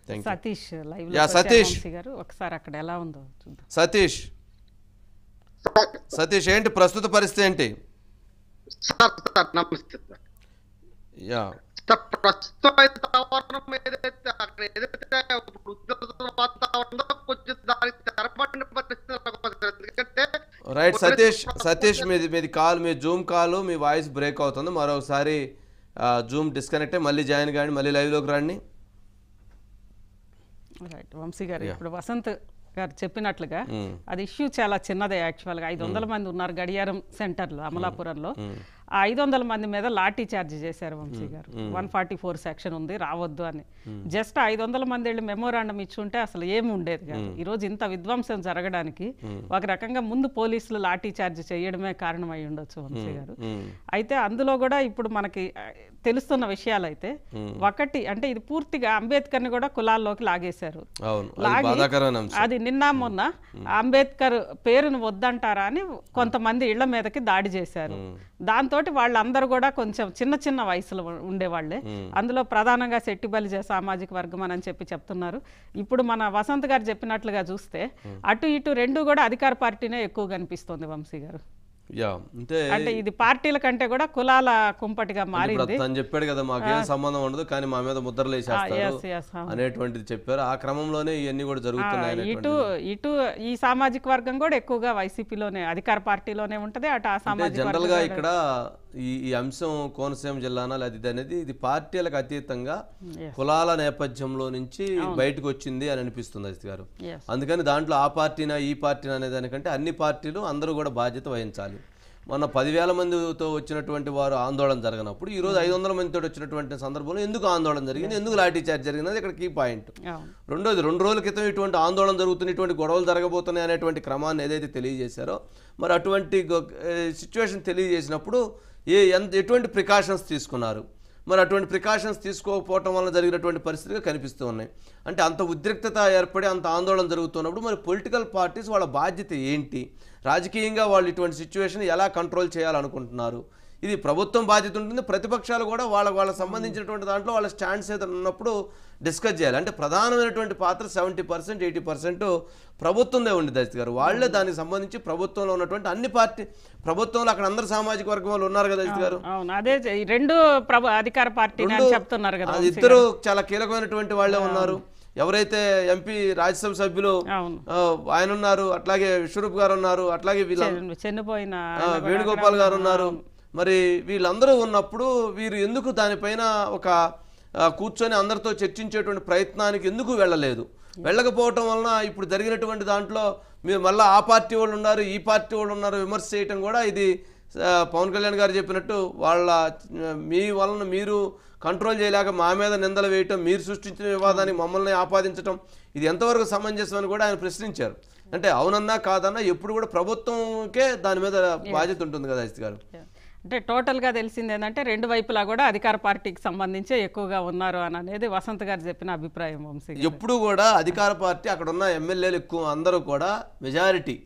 Thank you Satish live yeah, Satish. Garu ఒకసారి అక్కడ ఎలా ఉందో చూద్దాం సతీష్ సతీష్ ఏంటి ప్రస్తుత పరిస్థితి ఏంటి సార్ సార్ నమస్తే సార్ యా సార్ ప్రస్తుతం అయితే వాతావరణం ఏదైతే అక్కడ ఏదైతే ఇప్పుడు ఉద్యోగుల వాతావరణంలో కొంచెం దానికి తెరపడిన పరిస్థితులు ఎందుకంటే రైట్ సతీష్ సతీష్ మీది మీది కాల్ మీ జూమ్ కాల్ మీ వాయిస్ బ్రేక్ అవుతుంది మరొకసారి జూమ్ డిస్కనెక్ట్ అయ్యి మళ్ళీ జాయిన్ కానీ మళ్ళీ లైవ్లోకి రండి రైట్ వంశీ గారు Yeah. ఇప్పుడు వసంత్ గారు చెప్పినట్లుగా Mm. అది ఇష్యూ చాలా చిన్నదే యాక్చువల్గా ఐదు వందల మంది ఉన్నారు గడియారం సెంటర్లో అమలాపురంలో ఆ ఐదు వందల మంది మీద లాఠీ చార్జ్ చేశారు వంశీ గారు వన్ ఫార్టీ ఫోర్ సెక్షన్ ఉంది రావద్దు అని జస్ట్ ఐదు వందల మంది వెళ్ళి మెమోరాండం ఇచ్చుంటే అసలు ఏమి ఉండేది కాదు ఈ రోజు ఇంత విధ్వంసం జరగడానికి ఒక రకంగా ముందు పోలీసులు లాఠీ చార్జ్ చేయడమే కారణం అయి ఉండొచ్చు వంశీ గారు మ్మ్. అయితే అందులో కూడా ఇప్పుడు మనకి ఆ, తెలుస్తున్న విషయాలు అయితే ఒకటి అంటే ఇది పూర్తిగా అంబేద్కర్ని కూడా కులాల్లోకి లాగేశారు అవును అది లాగి బాధాకరమైన అంశం అది నిన్న మొన్న అంబేద్కర్ పేరును వద్దంటారా అని కొంతమంది ఇళ్ల మీదకి దాడి చేశారు దాంతో వాళ్ళందరూ కూడా కొంచెం చిన్న చిన్న వయసులో ఉండేవాళ్లే అందులో ప్రధానంగా శెట్టిబలిజ సామాజిక వర్గం అని చెప్పి చెప్తున్నారు ఇప్పుడు మన వసంత్ గారు చెప్పినట్లుగా చూస్తే అటు ఇటు రెండు కూడా అధికార పార్టీనే ఎక్కువ కనిపిస్తోంది వంశీ గారు యా అంటే అంటే ఇది పార్టీల కంటే కూడా కులాల కుంపటిగా ఇప్పుడు మారింది తను చెప్పాడు కదా మాకేం సంబంధం ఉండదు కానీ మా మీద ముద్రలు వేసేస్తారు yes, yes, అవును. అనేటువంటిది చెప్పారు ఆ క్రమంలోనే ఇవన్నీ కూడా జరుగుతున్నాయి ఇటు ఇటు ఈ సామాజిక వర్గం కూడా ఎక్కువగా వైసీపీలోనే అధికార పార్టీలోనే ఉంటది అటు ఆ అంటే సామాజిక జనరల్ గా ఇక్కడ ఈ ఈ అంశం కోనసీమ జిల్లానా లేదా ఇది అనేది ఇది పార్టీలకు అతీతంగా Yes. కులాల నేపథ్యంలో నుంచి బయటకు వచ్చింది అని అనిపిస్తుంది అజిత్ గారు Yes. అందుకని దాంట్లో ఆ పార్టీనా ఈ పార్టీనా అనే దానికంటే అన్ని పార్టీలు అందరూ కూడా బాధ్యత వహించాలి మొన్న పదివేల మందితో వచ్చినటువంటి వారు ఆందోళన జరగనప్పుడు ఈ రోజు ఐదు వందల మందితో వచ్చినటువంటి సందర్భంలో ఎందుకు ఆందోళన జరిగింది ఎందుకు లాఠీ చార్జ్ జరిగింది అది ఇక్కడ కీ పాయింట్ అవును రెండోది రెండు రోజుల క్రితం ఇటువంటి ఆందోళన జరుగుతున్న ఇటువంటి గొడవలు జరగబోతున్నాయి అనేటువంటి క్రమాన్ని ఏదైతే తెలియజేశారో మరి అటువంటి సిచ్యువేషన్ తెలియజేసినప్పుడు ఏ ఎంత ఎటువంటి ప్రికాషన్స్ తీసుకున్నారు మరి అటువంటి ప్రికాషన్స్ తీసుకోకపోవటం వల్ల జరిగినటువంటి పరిస్థితిగా కనిపిస్తూ ఉన్నాయి అంటే అంత ఉద్రిక్తత ఏర్పడి అంత ఆందోళన జరుగుతున్నప్పుడు మరి పొలిటికల్ పార్టీస్ వాళ్ళ బాధ్యత ఏంటి రాజకీయంగా వాళ్ళు ఇటువంటి సిచ్యువేషన్ ఎలా కంట్రోల్ చేయాలనుకుంటున్నారు ఇది ప్రభుత్వం బాధ్యత ఉంటుంది ప్రతిపక్షాలు కూడా వాళ్ళ వాళ్ళకి సంబంధించినటువంటి దాంట్లో వాళ్ళ స్టాండ్స్ ఏదైనా ఉన్నప్పుడు డిస్కస్ చేయాలి అంటే ప్రధానమైనటువంటి పాత్ర సెవెంటీ పర్సెంట్ ఎయిటీ పర్సెంట్ ప్రభుత్వందే ఉంది దశ గారు వాళ్ళే దానికి సంబంధించి ప్రభుత్వంలో ఉన్నటువంటి అన్ని పార్టీ ప్రభుత్వంలో అక్కడ అందరు సామాజిక వర్గం వాళ్ళు ఉన్నారు కదా దశ గారు అవును అదే చె- ఈ రెండు ప్రభు అధికార పార్టీని అని రెండు- చెప్తున్నారు కదా ఆ వంశీ ఇద్దరు చాలా కీలకమైనటువంటి వాళ్ళే ఉన్నారు ఎవరైతే ఎంపీ రాజ్యసభ సభ్యులు అవును ఆ, ఆయన ఉన్నారు అట్లాగే విశ్వరూప్ గారు ఉన్నారు అట్లాగే వీళ్ళ చె- చనిపోయిన ఆ, వేణుగోపాల్ గారు ఉన్నారు మరి వీళ్ళందరూ ఉన్నప్పుడు వీరు ఎందుకు దానిపైన ఒక ఆ, కూర్చొని అందరితో చర్చించేటువంటి ప్రయత్నానికి ఎందుకు వెళ్ళలేదు వెళ్ళకపోవటం వలన ఇప్పుడు జరిగినటువంటి దాంట్లో మీరు మళ్ళీ ఆ పార్టీ వాళ్ళు ఉన్నారు ఈ పార్టీ వాళ్ళు ఉన్నారు విమర్శ చేయటం కూడా ఇది ఆ, పవన్ కళ్యాణ్ గారు చెప్పినట్టు వాళ్ళ ఆ, మీ వలన మీరు కంట్రోల్ చేయలేక మా మీద నిందలు వేయటం మీరు సృష్టించిన వివాదాన్ని మమ్మల్ని ఆపాదించటం ఇది ఎంతవరకు సమంజసం అని కూడా ఆయన ప్రశ్నించారు అంటే అవునన్నా కాదన్నా ఎప్పుడు కూడా ప్రభుత్వంకే దాని మీద బాధ్యత ఉంటుంది కదా అజిత్ గారు అంటే టోటల్ గా తెలిసింది ఏంటంటే రెండు వైపులా కూడా అధికార పార్టీకి సంబంధించి ఎక్కువగా ఉన్నారు అని అనేది వసంత్ గారు చెప్పిన అభిప్రాయం వంశీ గారు. ఎప్పుడు కూడా అధికార పార్టీ అక్కడ ఉన్న ఎమ్మెల్యేలు ఎక్కువ అందరూ కూడా మెజారిటీ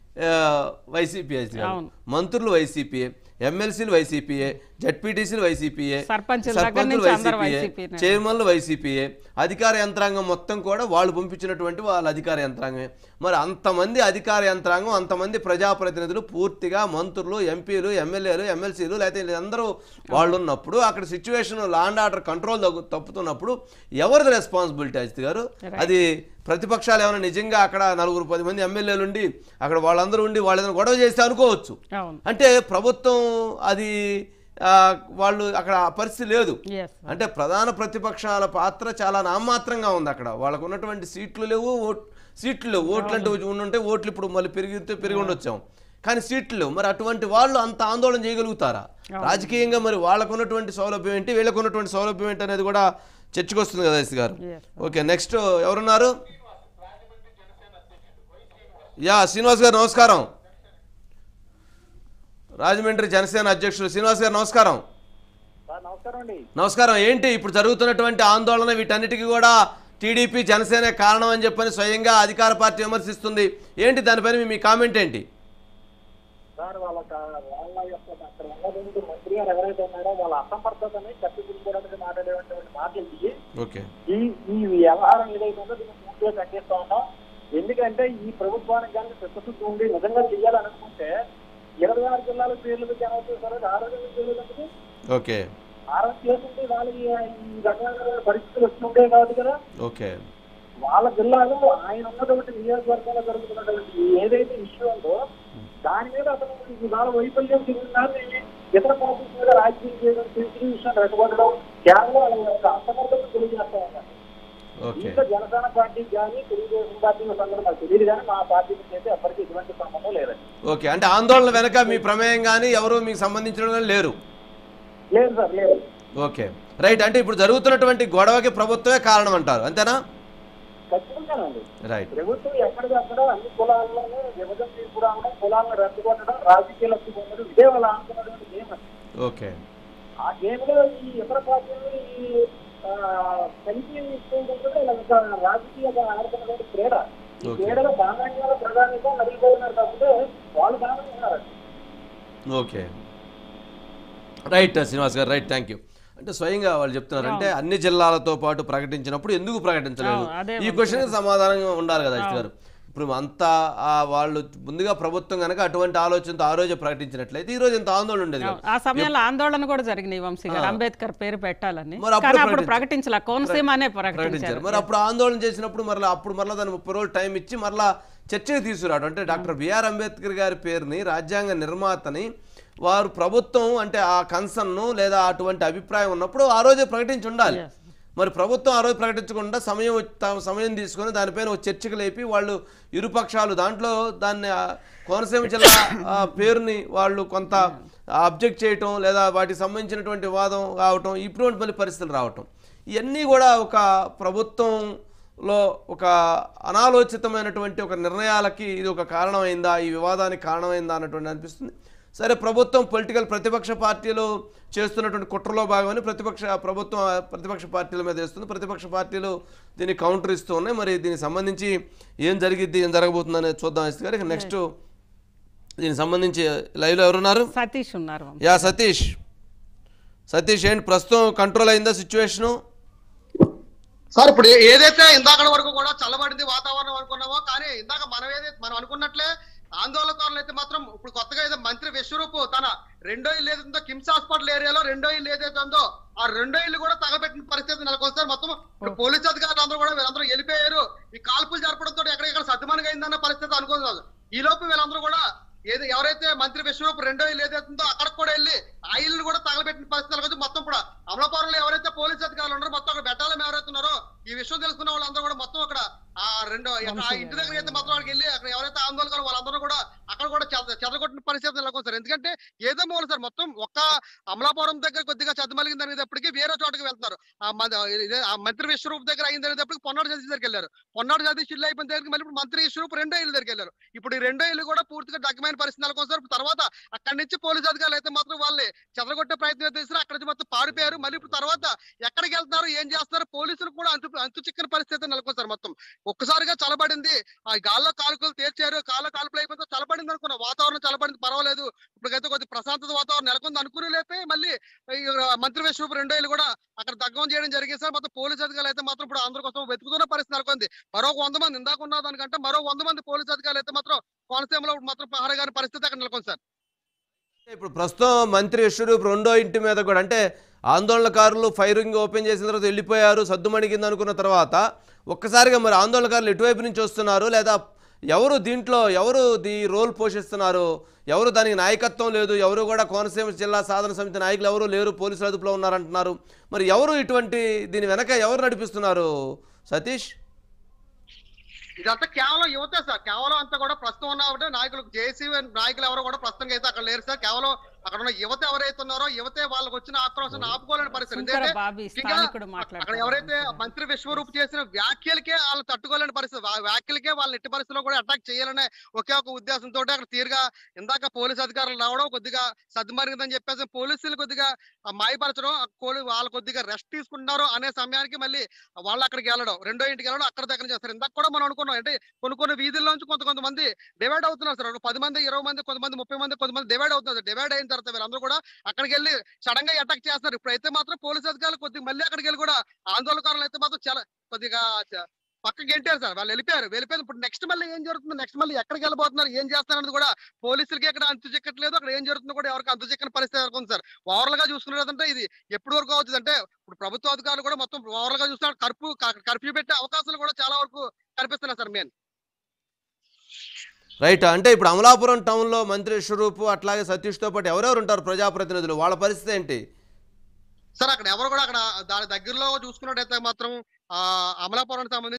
వైసీపీ అవును. మంత్రులు వైసీపీఏ ఎమ్మెల్సీలు వైసీపీఏ జడ్పీటీసీలు వైసీపీఏ సర్పంచుల దగ్గర నుంచి అందరూ వైసీపీనే. చైర్మన్లు వైసీపీఏ అధికార యంత్రాంగం మొత్తం కూడా వాళ్ళు పంపించినటువంటి వాళ్ళ అధికార యంత్రాంగమే మరి అంతమంది అధికార యంత్రాంగం అంతమంది ప్రజాప్రతినిధులు పూర్తిగా మంత్రులు ఎంపీలు ఎమ్మెల్యేలు ఎమ్మెల్సీలు లేకపోతే అందరూ వాళ్ళు ఉన్నప్పుడు అక్కడ సిచ్యువేషన్ లాండ్ ఆర్డర్ కంట్రోల్ తప్పుతున్నప్పుడు ఎవరిది రెస్పాన్సిబిలిటీ అజిత్ గారు అది ప్రతిపక్షాలు ఏమైనా నిజంగా అక్కడ నలుగురు పది మంది ఎమ్మెల్యేలు ఉండి అక్కడ వాళ్ళందరూ ఉండి వాళ్ళు ఏదైనా గొడవ చేస్తే అనుకోవచ్చు అవును అంటే ప్రభుత్వం అది ఆ, వాళ్ళు అక్కడ ఆ పరిస్థితి లేదు ఎస్ అంటే ప్రధాన ప్రతిపక్షాల పాత్ర చాలా నామాత్రంగా ఉంది అక్కడ వాళ్ళకు ఉన్నటువంటి సీట్లు లేవు ఓట్ సీట్లు లేవు ఓట్లు అంటే ఉండుంటే ఓట్లు ఇప్పుడు మళ్ళీ పెరిగితే పెరిగి ఉండొచ్చాం కానీ సీట్లు లేవు మరి అటువంటి వాళ్ళు అంత ఆందోళన చేయగలుగుతారా రాజకీయంగా మరి వాళ్ళకు ఉన్నటువంటి సౌలభ్యం ఏంటి వీళ్ళకు ఉన్నటువంటి సౌలభ్యం ఏంటి అనేది కూడా చర్చకు వస్తుంది కదా yes garu Yes, okay next ఎవరున్నారు యా శ్రీనివాస్ గారు నమస్కారం రాజమండ్రి జనసేన అధ్యక్షులు శ్రీనివాస్ గారు నమస్కారం సార్ నమస్కారం అండి నమస్కారం ఏంటి ఇప్పుడు జరుగుతున్నటువంటి ఆందోళన వీటన్నిటికీ కూడా టీడీపీ జనసేన కారణం అని చెప్పని స్వయంగా అధికార పార్టీ విమర్శిస్తుంది ఏంటి దానిపైన మీ- మీ కామెంట్ ఏంటి సార్ వాళ్ళ కా- వాళ్ళ యొక్క అక్కడ ఉన్నటువంటి మంత్రి మంత్రి గారు ఎవరైతే ఉన్నారో వాళ్ళ అసమర్థతని కప్పిపుచ్చుకోవడానికి మాట్లాడేటువంటి మాటలు ఇవి. ఓకే ఈ ఈ వ్యవహారం ఏదైతే ఉందో దీన్ని పూర్తిగా ఖండిస్తా ఉన్నాం ఎందుకంటే ఈ ప్రభుత్వానికి కానీ చిత్తశుద్ధి ఉండి నిజంగా చేయాలనుకుంటే ఇరవై ఆరు జిల్లాల పేర్లు పెట్టి అనౌన్స్ చేశారు ఆరోగ్యం చేయలేదు ఓకే ఆరోగ్యం చేస్తుంటే వాళ్ళకి ఈ రకమైన పరిస్థితులు వస్తుంటే కాదు కదా ఓకే వాళ్ళ జిల్లాలో ఆయన ఉన్నటువంటి నియోజకవర్గంలో జరుగుతున్నటువంటి ఈ ఏదైతే ఇష్యూ ఉందో దాని మీద అతను ఇవాళ వైఫల్యం చెందిందాన్ని ఇతర పార్టీల మీద రాజకీయం చేయడం తెలిసిన విషయం రెచ్చగొట్టడం కేవలం వాళ్ళ యొక్క అసమర్థత తెలియజేస్తా ఉన్నారు ఓకే దీంట్లో జనసేన పార్టీ కానీ తెలుగుదేశం పార్టీ సందర్భం నాకు తెలియదు కానీ మా పార్టీ నుంచి అయితే ఎప్పటికీ ఎటువంటి సంబంధం లేదండి ఓకే అంటే ఆందోళన వెనక మీ ప్రమేయం కానీ ఎవరు మీకు సంబంధించిన వాళ్ళు లేరు లేదు సార్ లేదు ఓకే రైట్ అంటే ఇప్పుడు జరుగుతున్నటువంటి గొడవకి ప్రభుత్వమే కారణం అంటారు అంతేనా ఖచ్చితంగానండి రైట్ ప్రభుత్వం ఎక్కడికక్కడ అన్ని కులాల్లోనూ విభజన తీసుకురావడం కులాలను రద్దు కొట్టడం రాజకీయ లబ్ధి పొందడం ఇదే వాళ్ళు ఆడుతున్నటువంటి గేమ్ అండి ఓకే ఆ గేమ్ లో ఈ ఇతర పార్టీలు ఈ ఆ, కలిసి ఇస్తుంటే ఇలా ఒక రాజకీయంగా ఆడుతున్నటువంటి క్రీడ ఈ Okay. క్రీడలో సామాన్యుల ప్రధానిగా నలిగిపోయినారు కాకపోతే వాళ్ళు బాగానే ఉన్నారండి ఓకే రైట్ శ్రీనివాస్ గారు రైట్ థ్యాంక్ యూ అంటే స్వయంగా వాళ్ళు చెప్తున్నారు అంటే అన్ని జిల్లాలతో పాటు ప్రకటించినప్పుడు ఎందుకు ప్రకటించలేదు అవును, అదే ఈ క్వశ్చన్ సమాధానంగా ఉండాలి కదా అజిత్ గారు ఇప్పుడు అంతా ఆ వాళ్ళు ముందుగా ప్రభుత్వం కనుక అటువంటి ఆలోచనతో ఆ రోజే ప్రకటించినట్లయితే ఈ రోజు ఇంత ఆందోళన ఉండేది కదా ఆ సమయంలో ఆందోళన కూడా జరిగినాయి వంశీ గారు అంబేద్కర్ పేరు పెట్టాలని మరి అప్పుడు కానీ అప్పుడు ప్రకటించ- ప్రకటించలే కోనసీమ అనే ప్రకటించారు ప్రకటించారు మరి అప్పుడు ఆందోళన చేసినప్పుడు మరలా అప్పుడు మరలా దాన్ని ముప్పై రోజులు టైం ఇచ్చి మరలా చర్చకు తీసుకురావడం అంటే డాక్టర్ బిఆర్ అంబేద్కర్ గారి పేరుని రాజ్యాంగ నిర్మాతని వారు ప్రభుత్వం అంటే ఆ కన్సర్న్ను లేదా అటువంటి అభిప్రాయం ఉన్నప్పుడు ఆ రోజే ప్రకటించి ఉండాలి Yes. మరి ప్రభుత్వం ఆ రోజు ప్రకటించకుండా సమయం వచ్చి- తా- సమయం తీసుకొని దానిపైన ఒక చర్చకు లేపి వాళ్ళు ఇరుపక్షాలు దాంట్లో దాన్ని ఆ, కోనసీమ జిల్లా ఆ, పేరుని వాళ్ళు కొంత అబ్జెక్ట్ చేయటం లేదా వాటికి సంబంధించినటువంటి వివాదం కావటం ఇటువంటి మళ్ళీ పరిస్థితులు రావటం ఇవన్నీ కూడా ఒక ప్రభుత్వంలో ఒక అనాలోచితమైనటువంటి ఒక నిర్ణయాలకి ఇది ఒక కారణమైందా ఈ వివాదానికి కారణమైందా అన్నటువంటి అనిపిస్తుంది సరే ప్రభుత్వం పొలిటికల్ ప్రతిపక్ష పార్టీలు చేస్తున్నటువంటి కుట్రలో భాగమని ప్రతిపక్ష ప్రభుత్వం ఆ ప్రతిపక్ష పార్టీల మీద వేస్తుంది ప్రతిపక్ష పార్టీలు దీన్ని కౌంటర్ ఇస్తూ ఉన్నాయి మరి దీనికి సంబంధించి ఏం జరిగిద్ది ఏం జరగబోతుందని చూద్దాం ఇస్తే గారు నెక్స్ట్ దీనికి సంబంధించి లైవ్లో ఎవరున్నారు సతీష్ ఉన్నారు వంశీ. యా సతీష్ సతీష్ ఏంటి ప్రస్తుతం కంట్రోల్ అయిందా సిచ్యువేషను సార్ ఇప్పుడు ఏ- ఏదైతే ఇందాక వరకు కూడా చల్లబడింది వాతావరణం అనుకున్నామో కానీ ఇందాక మనం ఏదైతే మనం అనుకున్నట్లే ఆందోళనకారులు అయితే మాత్రం ఇప్పుడు కొత్తగా ఏదో మంత్రి విశ్వరూప్ తన రెండో ఇల్లు ఏదైతుందో కిమ్స్ హాస్పిటల్ ఏరియాలో రెండో ఇల్లు ఏదైతే ఉందో ఆ రెండో ఇల్లు కూడా తగబెట్టిన పరిస్థితి నెలకొస్తారు మొత్తం ఇప్పుడు పోలీస్ అధికారులు అందరూ కూడా వీళ్ళందరూ వెళ్ళిపోయారు ఈ కాల్పులు జరపడంతో ఎక్కడెక్కడ సద్దుమణిగా అయిందన్న పరిస్థితి అనుకోదు ఈ లోపు వీళ్ళందరూ కూడా ఏది ఎవరైతే మంత్రి విశ్వరూప్ రెండో ఇల్లు ఏదైతే ఉందో అక్కడికి కూడా వెళ్ళి ఆ ఇల్లు కూడా తగలబెట్టిన పరిస్థితి నెలకొచ్చి మొత్తం కూడా అమలాపురంలో ఎవరైతే పోలీస్ అధికారులు ఉన్నారో మొత్తం అక్కడ బెట్టాలం ఎవరైతే ఉన్నారో ఈ విషయం తెలుసుకున్న వాళ్ళందరూ కూడా మొత్తం అక్కడ ఆ రెండో ఆ ఇంటి దగ్గర అయితే మొత్తం వాళ్ళకి వెళ్ళి అక్కడ ఎవరైతే ఆందోళన వాళ్ళందరూ కూడా అక్కడ కూడా చెద- చెదరగొట్టిన పరిస్థితి నెలకొంది సార్ ఎందుకంటే ఏదో మూల సార్ మొత్తం ఒక్క అమలాపురం దగ్గర కొద్దిగా చెద్దమలిగిన జరిగేటప్పటికి వేరే చోటకి వెళ్తున్నారు ఆ మన- ఇదే ఆ మంత్రి విశ్వరూప్ దగ్గర అయిన జరిగేటప్పటికి పొన్నాడు సతీష్ దగ్గరికి వెళ్ళారు పొన్నాడు సతీష్ ఇల్లు అయిపోయిన దగ్గరికి మళ్ళీ ఇప్పుడు మంత్రి విశ్వరూప్ రెండో ఇల్లు దగ్గరికి వెళ్ళారు ఇప్పుడు ఈ రెండో ఇల్లు కూడా పూర్తిగా దగ్గమైన పరిస్థితి నెలకొంది సార్ తర్వాత అక్కడి నుంచి పోలీస్ అధికారులు అయితే మాత్రం వాళ్ళని చెదరగొట్టే ప్రయత్నం చేశారు అక్కడి నుంచి మొత్తం పారిపోయారు మళ్ళీ ఇప్పుడు తర్వాత ఎక్కడికి వెళ్తున్నారు ఏం చేస్తున్నారు పోలీసులు కూడా అంతు అంతు చిక్కని పరిస్థితి నెలకొంది సార్ మొత్తం ఒక్కసారిగా చలబడింది ఆ గాల్లో కాలుకలు తేల్చారు కాళ్ళ కాల్పులు అయిపోతే చలబడింది అనుకున్న వాతావరణం చలబడింది పర్వాలేదు ఇప్పటికైతే కొద్ది ప్రశాంతత వాతావరణం నెలకొంది అనుకుని లేపే మళ్ళీ ఈ మంత్రి విశ్వరూప్ రెండో ఇల్లు కూడా అక్కడ దగ్గం చేయడం జరిగింది సార్ మొత్తం పోలీస్ అధికారులు అయితే మాత్రం ఇప్పుడు అందరి కోసం వెతుకుతున్న పరిస్థితి నెలకొంది మరో వంద మంది ఇందాక ఉన్న దానికంటే మరో వంద మంది పోలీస్ అధికారులు అయితే మాత్రం కోనసీమలో మాత్రం పహారా గారి పరిస్థితి అక్కడ నెలకొంది సార్ ఇప్పుడు ప్రస్తుతం మంత్రి విశ్వరూప్ రెండో ఇంటి మీద కూడా అంటే ఆందోళనకారులు ఫైరింగ్ ఓపెన్ చేసిన తర్వాత వెళ్ళిపోయారు సద్దుమణిగింది అనుకున్న తర్వాత ఒక్కసారిగా మరి ఆందోళనకారులు ఎటువైపు నుంచి వస్తున్నారు లేదా ఎవరు దీంట్లో ఎవరు దీ రోల్ పోషిస్తున్నారు ఎవరు దానికి నాయకత్వం లేదు ఎవరు కూడా కోనసీమ జిల్లా సాధన సమితి నాయకులు ఎవరు లేరు పోలీసుల అదుపులో ఉన్నారంటున్నారు మరి ఎవరు ఇటువంటి దీని వెనక ఎవరు నడిపిస్తున్నారు సతీష్ ఇదంతా కేవలం యువతే సార్ కేవలం అంతా కూడా ప్రస్తుతం ఉన్న ఒకటే నాయకులు జేసీ నాయకులు ఎవరో కూడా ప్రస్తుతం అయితే అక్కడ లేరు సార్ కేవలం అక్కడ ఉన్న యువత ఎవరైతే ఉన్నారో యువతే వాళ్ళకి వచ్చిన ఆక్రోశం ఆపుకోలేని పరిస్థితి శంకర ఎందుకంటే బాబీ ముఖ్యంగా స్థానికుడు అక్కడ మాట్లాడతారు ఎవరైతే మంత్రి విశ్వరూప్ చేసిన వ్యాఖ్యలకే వాళ్ళు తట్టుకోలేని పరిస్థితి ఆ వ్యాఖ్యలకే వాళ్ళని ఎట్టి పరిస్థితిలో కూడా అటాక్ చేయాలనే ఒకే ఒక ఉద్దేశంతో అక్కడ తీరుగా ఇందాక పోలీస్ అధికారులు రావడం కొద్దిగా సద్దుమరిగిందని చెప్పేసి పోలీసులు కొద్దిగా ఆ మాయపరచడం ఆ కోలి వాళ్ళు కొద్దిగా రెస్ట్ తీసుకుంటున్నారు అనే సమయానికి మళ్ళీ వాళ్ళు అక్కడికి వెళ్ళడం రెండో ఇంటికి వెళ్ళడం అక్కడ దగ్గర చేస్తారు ఇందాక కూడా మనం అనుకున్నాం అంటే కొన్ని కొన్ని వీధుల్లోంచి కొంత కొంతమంది డివైడ్ అవుతున్నారు సార్ ఒక పది మంది ఇరవై మంది కొంతమంది ముప్పై మంది కొంతమంది డివైడ్ అవుతున్నారు డివైడ్ అయిన తర్వాత వీళ్ళందరూ కూడా అక్కడికి వెళ్ళి సడన్ గా అటాక్ చేస్తున్నారు ఇప్పుడైతే మాత్రం పోలీస్ అధికారులు కొద్దిగా మళ్ళీ అక్కడికి వెళ్ళి కూడా ఆందోళనకారులు అయితే మాత్రం చాలా కొద్దిగా చ- పక్కకి గెంటారు సార్ వాళ్ళు వెళ్ళిపోయారు వెళ్ళిపోయింది ఇప్పుడు నెక్స్ట్ మళ్ళీ ఏం జరుగుతుంది నెక్స్ట్ మళ్ళీ ఎక్కడికి వెళ్ళబోతున్నారు ఏం చేస్తారన్నది కూడా పోలీసులకి ఎక్కడ అంతు చిక్కట్లేదు అక్కడ ఏం జరుగుతుందో కూడా ఎవరికి అంతు చిక్కని పరిస్థితి వరకు ఉంది సార్ ఓవరాల్ గా చూసుకున్నదంటే ఇది ఎప్పటి వరకు అవుతుంది అంటే ఇప్పుడు ప్రభుత్వ అధికారులు కూడా మొత్తం ఓవరాల్ గా చూస్తున్నారు కర్ఫ్యూ కర్ఫ్యూ పెట్టే అవకాశాలు కూడా చాలా వరకు కనిపిస్తున్నాయి సార్ మెయిన్ రైట్ అంటే ఇప్పుడు అమలాపురం టౌన్లో మంత్రి స్వరూపు అట్లాగే సతీష్తో పాటు ఎవరెవరు ఉంటారు ప్రజాప్రతినిధులు వాళ్ళ పరిస్థితి ఏంటి సార్ అక్కడ ఎవరు కూడా అక్కడ దాని దగ్గరలో చూసుకున్నట్టయితే మాత్రం ఆ అమలాపురానికి సంబంధించి